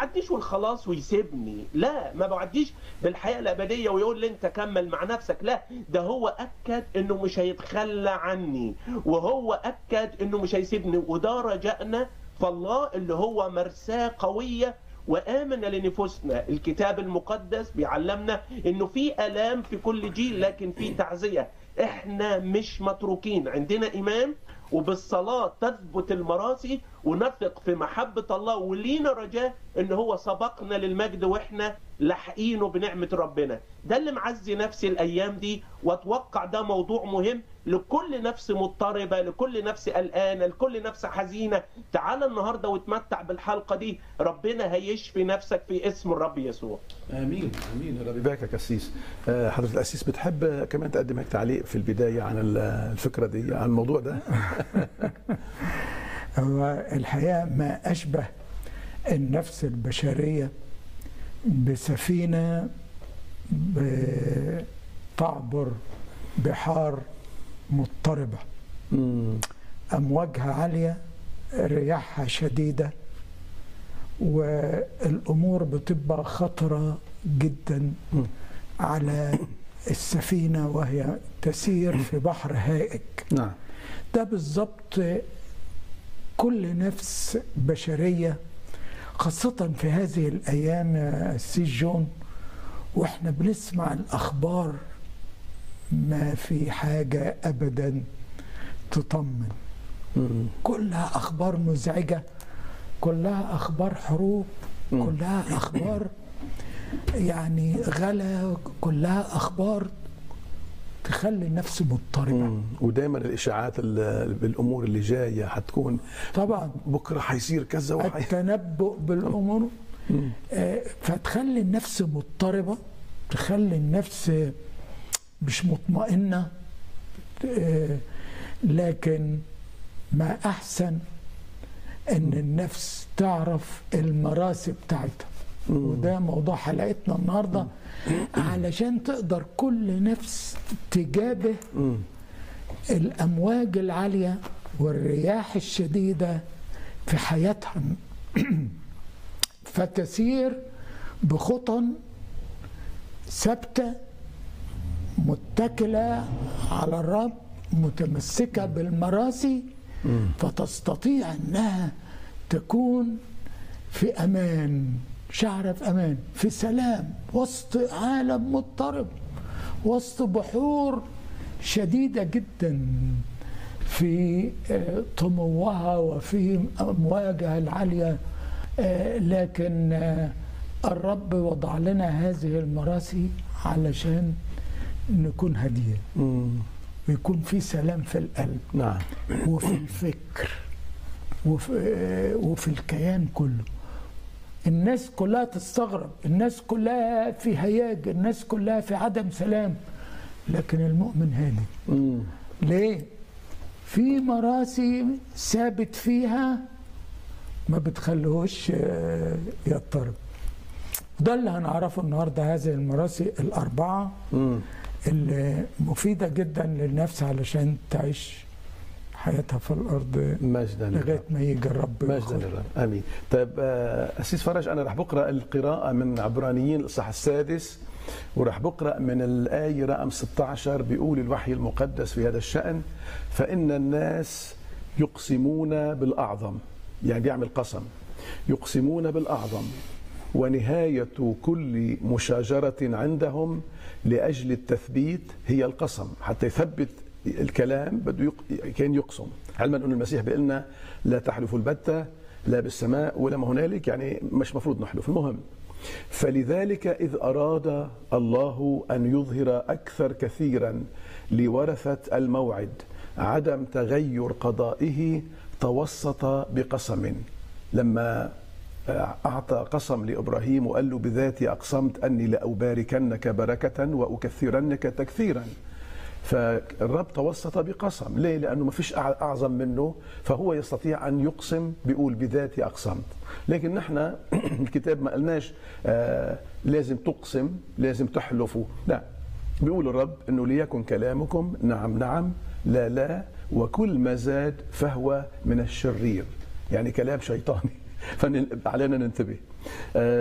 بيوعدنيش والخلاص ويسيبني لا ما بيوعدنيش بالحياه الابديه ويقول لي انت كمل مع نفسك لا ده هو اكد انه مش هيتخلى عني وهو اكد انه مش هيسيبني وده رجائنا فالله اللي هو مرساه قويه وآمن لنفوسنا الكتاب المقدس بيعلمنا انه في الام في كل جيل لكن في تعزيه احنا مش متروكين عندنا ايمان وبالصلاه تثبت المراسي ونثق في محبه الله ولينا رجاء ان هو سبقنا للمجد واحنا لاحقينه بنعمه ربنا ده اللي معزي نفسي الايام دي واتوقع ده موضوع مهم لكل نفس مضطربه لكل نفس قلقانه لكل نفس حزينه تعال النهارده وتمتع بالحلقه دي ربنا هيشفي نفسك في اسم الرب يسوع امين امين ربي يبارك يا كسيس آه، حضره القسيس بتحب كمان تقدم هيك تعليق في البدايه عن الفكره دي عن الموضوع ده هو الحقيقه ما اشبه النفس البشريه بسفينه تعبر بحار مضطربه مم. امواجها عاليه رياحها شديده والامور بتبقى خطره جدا مم. على السفينه وهي تسير في بحر هائج نعم ده بالظبط كل نفس بشريه خاصه في هذه الايام يا سي جون واحنا بنسمع الاخبار ما في حاجه ابدا تطمن مم. كلها اخبار مزعجه كلها اخبار حروب مم. كلها اخبار يعني غلا كلها اخبار تخلي النفس مضطربه مم. ودائما الاشاعات ال- بالامور اللي جايه حتكون طبعا بكره حيصير كذا وحي... التنبؤ بالامور مم. آه، فتخلي النفس مضطربه تخلي النفس مش مطمئنه آه، لكن ما احسن ان النفس تعرف المراسي بتاعتها وده موضوع حلقتنا النهارده علشان تقدر كل نفس تجابه مم. الامواج العاليه والرياح الشديده في حياتها فتسير بخطى ثابته متكله على الرب متمسكه بالمراسي فتستطيع انها تكون في امان شعر في امان في سلام وسط عالم مضطرب وسط بحور شديده جدا في آه، طموها وفي امواجها العاليه آه، لكن آه، الرب وضع لنا هذه المراسي علشان نكون هاديين مم. ويكون في سلام في القلب نعم وفي الفكر وفي, وفي الكيان كله الناس كلها تستغرب الناس كلها في هياج الناس كلها في عدم سلام لكن المؤمن هادي مم. ليه في مراسي ثابت فيها ما بتخليهوش آه، يضطرب ده اللي هنعرفه النهارده هذه المراسي الاربعه مم. اللي مفيده جدا للنفس علشان تعيش حياتها في الارض مجدا لله. لغايه ما يجي الرب مجدا ياخدها. لله امين طيب آه، اسيس فرج انا رح بقرا القراءه من عبرانيين الاصحاح السادس ورح بقرا من الايه رقم 16 بيقول الوحي المقدس في هذا الشان فان الناس يقسمون بالاعظم يعني بيعمل قسم يقسمون بالاعظم ونهايه كل مشاجره عندهم لاجل التثبيت هي القسم حتى يثبت الكلام بده يق... كان يقسم علما أن المسيح بيقول لنا لا تحلفوا البتة لا بالسماء ولا ما هنالك يعني مش مفروض نحلف المهم فلذلك إذ أراد الله أن يظهر أكثر كثيرا لورثة الموعد عدم تغير قضائه توسط بقسم لما أعطى قسم لإبراهيم وقال له بذاتي أقسمت أني لأباركنك بركة وأكثرنك تكثيرا فالرب توسط بقسم ليه لأنه ما فيش أعظم منه فهو يستطيع أن يقسم بيقول بذاتي أقسمت لكن نحن الكتاب ما قلناش آه لازم تقسم لازم تحلفوا لا بيقول الرب أنه ليكن كلامكم نعم نعم لا لا وكل ما زاد فهو من الشرير يعني كلام شيطاني فعلينا ننتبه